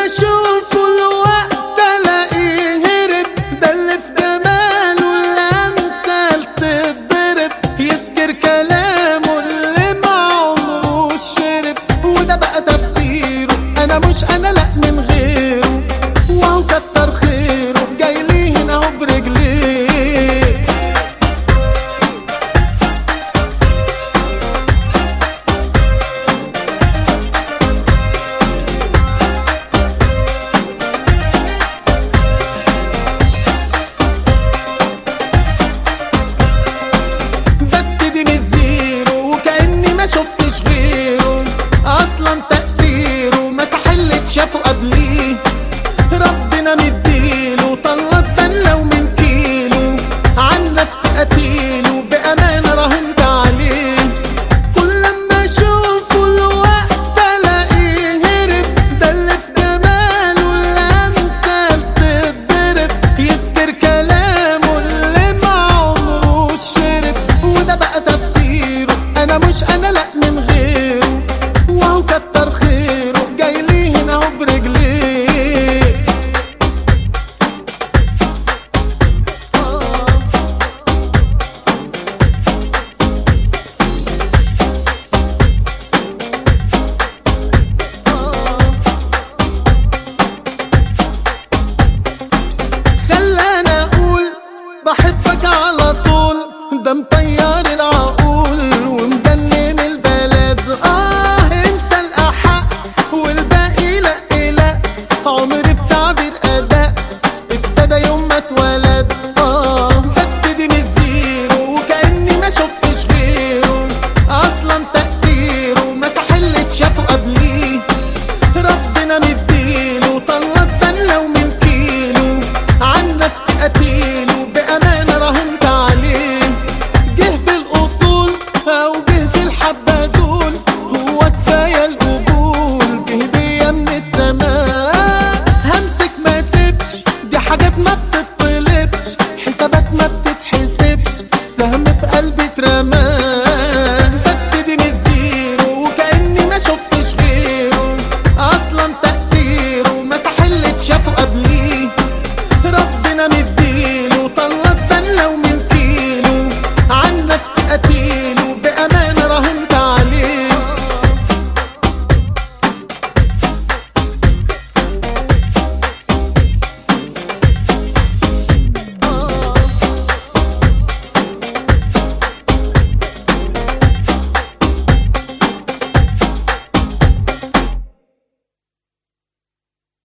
اشوفه الوقت الاقيه هرب ده اللي في جماله الامثال تتضرب يسكر كلامه اللي ما عمره شرب وده بقى تفسيره انا مش انا لا من غيره وهو كتر خيره جاي لي هنا اهو برجليه ببتدي من الزيرو وكأني ما شفتش غيره أصلا تأثيره مسح اللي اتشافه قبليه